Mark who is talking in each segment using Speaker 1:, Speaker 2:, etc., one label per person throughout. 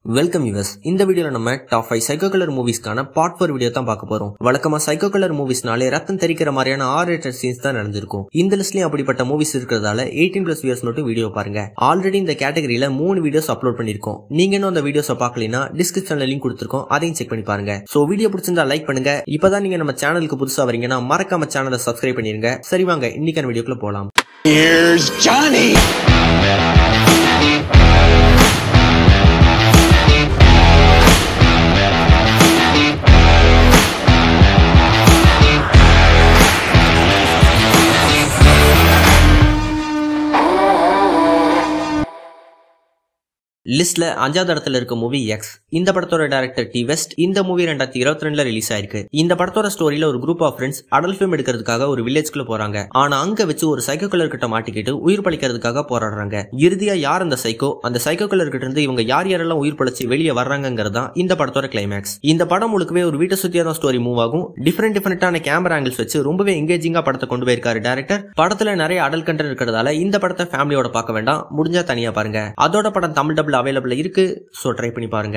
Speaker 1: Welcome US இந்த வீடியோல நம்ம டாப் ஃபைவ் சைக்கோ கலர் மூவிஸ்க்கான பார்ட் ஃபோர் வீடியோ தான் பார்க்க போறோம் வழக்கமா சைக்கோ கலர் மூவிஸ்னாலே ரத்தம் தெரிக்கிற மாதிரியான ஆர் ரேட்டட் சீன்ஸ் தான் நடந்திருக்கும் இந்த லிஸ்ட்லயும் அப்படிப்பட்ட மூவிஸ் இருக்கிறதால எயிட்டீன் பிளஸ் வியர்ஸ் மட்டும் வீடியோ பாருங்க ஆல்ரெடி இந்த கேட்டகரியில மூணு வீடியோஸ் அப்லோட் பண்ணிருக்கோம் நீங்க இன்னும் அந்த வீடியோஸை பார்க்கலனா டிஸ்கிரிப்ஷன்ல லிங்க் கொடுத்துருக்கோம் அதையும் செக் பண்ணி பாருங்க சோ வீடியோ பிடிச்சிருந்தா லைக் பண்ணுங்க இப்பதான் நீங்க நம்ம சேனலுக்கு புதுசா வரீங்கன்னா மறக்காம சேனலை சப்ஸ்கிரைப் பண்ணிருங்க சரி வாங்க இன்னைக்கான வீடியோக்குள்ள போலாம்
Speaker 2: Here's Johnny.
Speaker 1: லிஸ்ட்ல அஞ்சாவது இடத்துல இருக்க மூவி எக்ஸ் இந்த படத்தோட டைரக்டர் டி வெஸ்ட் இந்த மூவி ரெண்டாயிரத்தி இருபத்தி ரெண்டுல ரிலீஸ் ஆயிருக்கு இந்த படத்தோட ஸ்டோரியில ஒரு group of friends adult film எடுக்கிறதுக்காக ஒரு வில்லேஜ்குள்ள போறாங்க ஆனா அங்க வச்சு ஒரு சைக்கோ கலர் கிட்ட மாட்டிக்கிட்டு உயிர் பழிக்கிறதுக்காக போராடுறாங்க இறுதியா யார் அந்த சைக்கோ அந்த சைக்கோ கலர் கிட்ட இருந்து இவங்க யார் யாரெல்லாம் உயிர் பழிச்சு வெளியே வர்றாங்கிறது தான் இந்த படத்தோட கிளைமேக்ஸ் இந்த படம் முழுக்கவே ஒரு வீட்டை சுத்தியா தான் ஸ்டோரி மூவ் ஆகும் டிஃபரெண்ட் டிஃபரெண்டான கேமரா ஆங்கிள்ஸ் வச்சு ரொம்பவே எங்கேஜிங்கா படத்தை கொண்டு போயிருக்காரு டேரக்டர் படத்துல நிறைய அடல் கண்டென்ட் இருக்கிறதால இந்த படத்தை ஃபேமிலியோட பார்க்க வேண்டாம் முடிஞ்சா தனியா பாருங்க அதோட படம் தமிழ் டபுள் அவைலபிள் இருக்கு ஸோ ட்ரை பண்ணி பாருங்க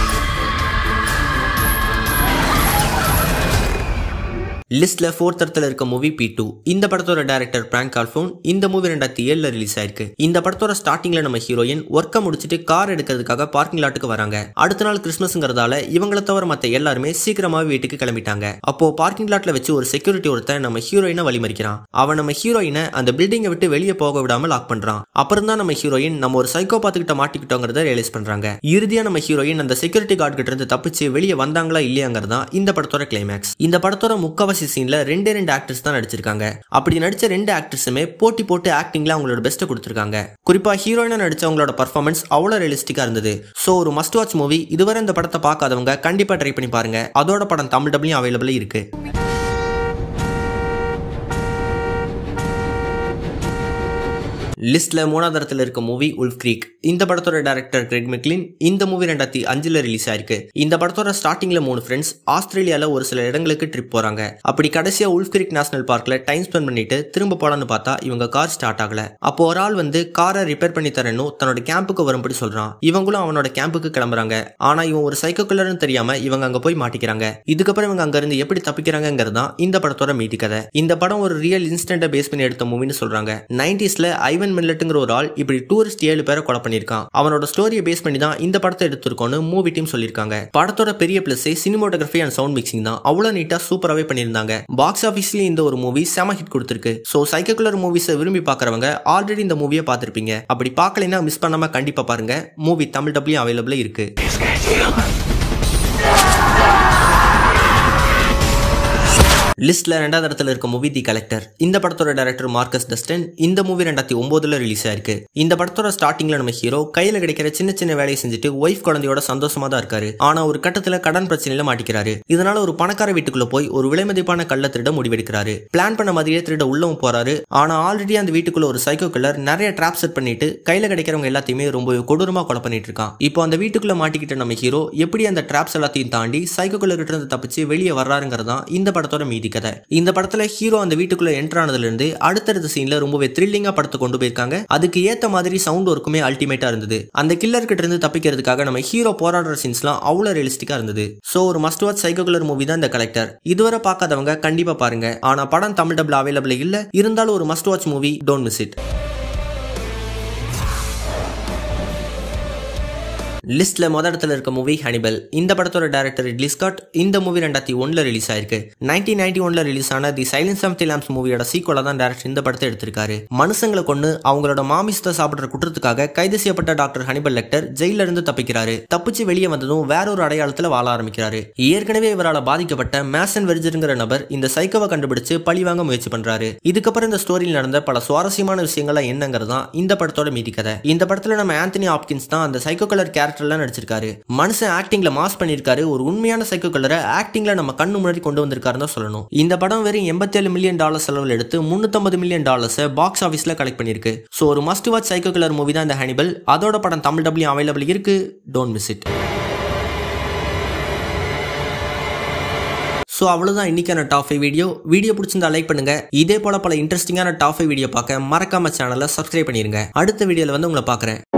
Speaker 1: லிஸ்ட்ல ஃபோர்த் இடத்துல இருக்க மூவி பி டூ இந்த படத்தோட டைரக்டர் பிராங்க் ஆல்போன் இந்த மூவி ரெண்டாயிரத்தி ஏழுல ரிலீஸ் ஆயிருக்கு இந்த படத்தோட ஸ்டார்டிங்ல நம்ம ஹீரோயின் ஒர்க்கை முடிச்சுட்டு கார் எடுக்கிறதுக்காக பார்க்கிங் லாட்டுக்கு வராங்க அடுத்த நாள் கிறிஸ்மஸ்ங்கிறதால இவங்கள தவிர மத்த எல்லாருமே சீக்கிரமாவே வீட்டுக்கு கிளம்பிட்டாங்க அப்போ பார்க்கிங் லாட்ல வச்சு ஒரு செக்யூரிட்டி ஒருத்தன் நம்ம ஹீரோயினை வழிமறிக்கிறான் அவன் நம்ம ஹீரோயினை அந்த பில்டிங்கை விட்டு வெளியே போக விடாம லாக் பண்றான் அப்புறம் தான் நம்ம ஹீரோயின் நம்ம ஒரு சைக்கோபாத்து கிட்ட மாட்டிக்கிட்டோங்கிறத ரியலைஸ் பண்றாங்க இறுதியா நம்ம ஹீரோயின் அந்த செக்யூரிட்டி கார்டு கிட்ட இருந்து தப்பிச்சு வெளியே வந்தாங்களா இல்லையாங்கிறதா இந்த படத்தோட கிளைமேக்ஸ் இந்த படத்தோட முக்கவாசி சீன்ல ரெண்டே ரெண்டு ஆக்டர்ஸ் தான் நடிச்சிருக்காங்க அப்படி நடிச்ச ரெண்டு ஆக்டர்ஸுமே போட்டி போட்டு ஆக்டிங்ல அவங்களோட பெஸ்ட்டை கொடுத்துருக்காங்க குறிப்பா ஹீரோயினா நடிச்சவங்களோட பர்ஃபார்மன்ஸ் அவ்வளோ ரியலிஸ்டிக்கா இருந்தது ஸோ ஒரு மஸ்ட் வாட்ச் மூவி இதுவரை இந்த படத்தை பார்க்காதவங்க கண்டிப்பா ட்ரை பண்ணி பாருங்க அதோட படம் தமிழ் டபுள்யூ அவைலபிள் இருக்கு லிஸ்ட்ல மூணாவது இடத்துல இருக்க மூவி உல்ஃப் கிரீக் இந்த படத்தோட டைரக்டர் கிரெக் மெக்லின் இந்த மூவி ரெண்டாயிரத்தி அஞ்சுல ரிலீஸ் ஆயிருக்கு இந்த படத்தோட ஸ்டார்டிங்ல மூணு ஃப்ரெண்ட்ஸ் ஆஸ்திரேலியால ஒரு சில இடங்களுக்கு ட்ரிப் போறாங்க அப்படி கடைசியா உல்ஃப் கிரீக் நேஷனல் பார்க்ல டைம் ஸ்பெண்ட் பண்ணிட்டு திரும்ப போலான்னு பார்த்தா இவங்க கார் ஸ்டார்ட் ஆகல அப்போ ஒரு ஆள் வந்து காரை ரிப்பேர் பண்ணி தரணும் தன்னோட கேம்புக்கு வரும்படி சொல்றான் இவங்களும் அவனோட கேம்புக்கு கிளம்புறாங்க ஆனா இவன் ஒரு சைக்கோ கில்லர்னு தெரியாம இவங்க அங்க போய் மாட்டிக்கிறாங்க இதுக்கப்புறம் இவங்க அங்க இருந்து எப்படி தப்பிக்கிறாங்கிறது தான் இந்த படத்தோட மீதி கதை இந்த படம் ஒரு ரியல் இன்ஸ்டன்ட பேஸ் பண்ணி எடுத்த மூவின்னு சொல்றாங்க நைன்டிஸ்ல ஐவன் மில்லட்டுங்கிற ஒரு ஆள் இப்படி டூரிஸ்ட் ஏழு பேரை கொலை பண்ணியிருக்கான் அவனோட ஸ்டோரியை பேஸ் பண்ணி தான் இந்த படத்தை எடுத்திருக்கோம்னு மூவி டீம் சொல்லியிருக்காங்க படத்தோட பெரிய plus cinematography and sound mixing தான் அவ்வளவு நீட்டா சூப்பராகவே பண்ணியிருந்தாங்க பாக்ஸ் ஆஃபீஸ்லயும் இந்த ஒரு மூவி செம ஹிட் கொடுத்துருக்கு ஸோ சைக்கோகுலர் மூவிஸை விரும்பி பார்க்குறவங்க ஆல்ரெடி இந்த மூவியை பார்த்துருப்பீங்க அப்படி பார்க்கலைன்னா மிஸ் பண்ணாம கண்டிப்பா பாருங்க மூவி தமிழ் டப்ளியும் அவைலபிள் இருக்கு லிஸ்ட்ல ரெண்டாவது இடத்துல இருக்க மூவி தி கலெக்டர் இந்த படத்தோட டைரக்டர் மார்க்கஸ் டஸ்டன் இந்த மூவி ரெண்டாயிரத்தி ஒன்பதுல ரிலீஸ் ஆயிருக்கு இந்த படத்தோட ஸ்டார்டிங்ல நம்ம ஹீரோ கையில கிடைக்கிற சின்ன சின்ன வேலையை செஞ்சுட்டு ஒய்ஃப் குழந்தையோட சந்தோஷமா தான் இருக்காரு ஆனா ஒரு கட்டத்துல கடன் பிரச்சனையில மாட்டிக்கிறாரு இதனால ஒரு பணக்கார வீட்டுக்குள்ள போய் ஒரு விலைமதிப்பான கள்ள திருட முடிவெடுக்கிறாரு பிளான் பண்ண மாதிரியே திருட உள்ளவும் போறாரு ஆனா ஆல்ரெடி அந்த வீட்டுக்குள்ள ஒரு சைக்கோ கில்லர் நிறைய ட்ராப் செட் பண்ணிட்டு கையில கிடைக்கிறவங்க எல்லாத்தையுமே ரொம்ப கொடூரமா கொலை பண்ணிட்டு இருக்கான் இப்போ அந்த வீட்டுக்குள்ள மாட்டிக்கிட்ட நம்ம ஹீரோ எப்படி அந்த ட்ராப்ஸ் எல்லாத்தையும் தாண்டி சைக்கோ கில்லர் கிட்ட இருந்து தப்பிச்சு வெளியே வர்றாருங்கிறது தான் இந்த படத்தோட மீதி கதை இந்த படத்துல ஹீரோ அந்த வீட்டுக்குள்ள என்டர் ஆனதுல இருந்து அடுத்தடுத்த சீன்ல ரொம்பவே த்ரில்லிங்கா படத்தை கொண்டு போயிருக்காங்க அதுக்கு ஏத்த மாதிரி சவுண்ட் ஒர்க்குமே அல்டிமேட்டா இருந்தது அந்த கில்லர் கிட்ட இருந்து தப்பிக்கிறதுக்காக நம்ம ஹீரோ போராடுற சீன்ஸ்லாம் அவ்வளவு ரியலிஸ்டிக்கா இருந்தது சோ ஒரு must watch psycho killer movie தான் இந்த கலெக்டர் இதுவரை பார்க்காதவங்க கண்டிப்பா பாருங்க ஆனா படம் தமிழ் டபுள் அவைலபிள் இல்ல இருந்தாலும் ஒரு must watch movie don't miss it லிஸ்ட்ல மொத இடத்துல இருக்க மூவி ஹனிபல் இந்த படத்தோட டைரக்டர் இட்லி ஸ்காட் இந்த மூவி ரெண்டாயிரத்தி ஒன்ல ரிலீஸ் ஆயிருக்கு நைன்டீன் நைன்டி ஒன்ல ரிலீஸ் ஆன the silence of the lambs மூவியோட சீக்குவலா தான் டேரக்டர் இந்த படத்தை எடுத்திருக்காரு மனுஷங்களை கொண்டு அவங்களோட மாமிசத்தை சாப்பிடுற குற்றத்துக்காக கைது செய்யப்பட்ட டாக்டர் ஹனிபல் லெக்டர் ஜெயில இருந்து தப்பிக்கிறாரு தப்பிச்சு வெளியே வந்ததும் வேற ஒரு அடையாளத்துல வாழ ஆரம்பிக்கிறாரு ஏற்கனவே இவரால் பாதிக்கப்பட்ட மேசன் வெர்ஜருங்கிற நபர் இந்த சைக்கோவை கண்டுபிடிச்சு பழி வாங்க முயற்சி பண்றாரு இதுக்கப்புறம் இந்த ஸ்டோரியில் நடந்த பல சுவாரஸ்யமான விஷயங்கள்லாம் என்னங்கிறது தான் இந்த படத்தோட மீதி கதை இந்த படத்துல நம்ம ஆந்தனி ஆப்கின்ஸ் தான் அந்த சைக்கோ கலர் கேரக்டர் கேரக்டர்லாம் நடிச்சிருக்காரு மனுஷன் ஆக்டிங்ல மாஸ் பண்ணிருக்காரு ஒரு உண்மையான சைக்கோ கலரை ஆக்டிங்ல நம்ம கண்ணு முன்னாடி கொண்டு வந்திருக்காருன்னு தான் சொல்லணும் இந்த படம் வெறும் எண்பத்தேழு மில்லியன் டாலர் செலவில் எடுத்து முன்னூத்தம்பது மில்லியன் டாலர்ஸ் பாக்ஸ் ஆஃபீஸ்ல கலெக்ட் பண்ணிருக்கு ஸோ ஒரு must watch psycho killer movie தான் இந்த ஹனிபல் அதோட படம் தமிழ் டபிள்யூ அவைலபிள் இருக்கு டோன்ட் மிஸ் இட் ஸோ அவ்வளோதான் இன்னைக்கான டாப் ஃபைவ் வீடியோ வீடியோ பிடிச்சிருந்தா லைக் பண்ணுங்க இதே போல பல இன்ட்ரெஸ்டிங்கான டாப் ஃபைவ் வீடியோ பார்க்க மறக்காம சேனலை சப்ஸ்கிரைப் பண்ணிருங்க அடுத்த வீடியோவில் வந்து உங்களை பார்க்குறேன்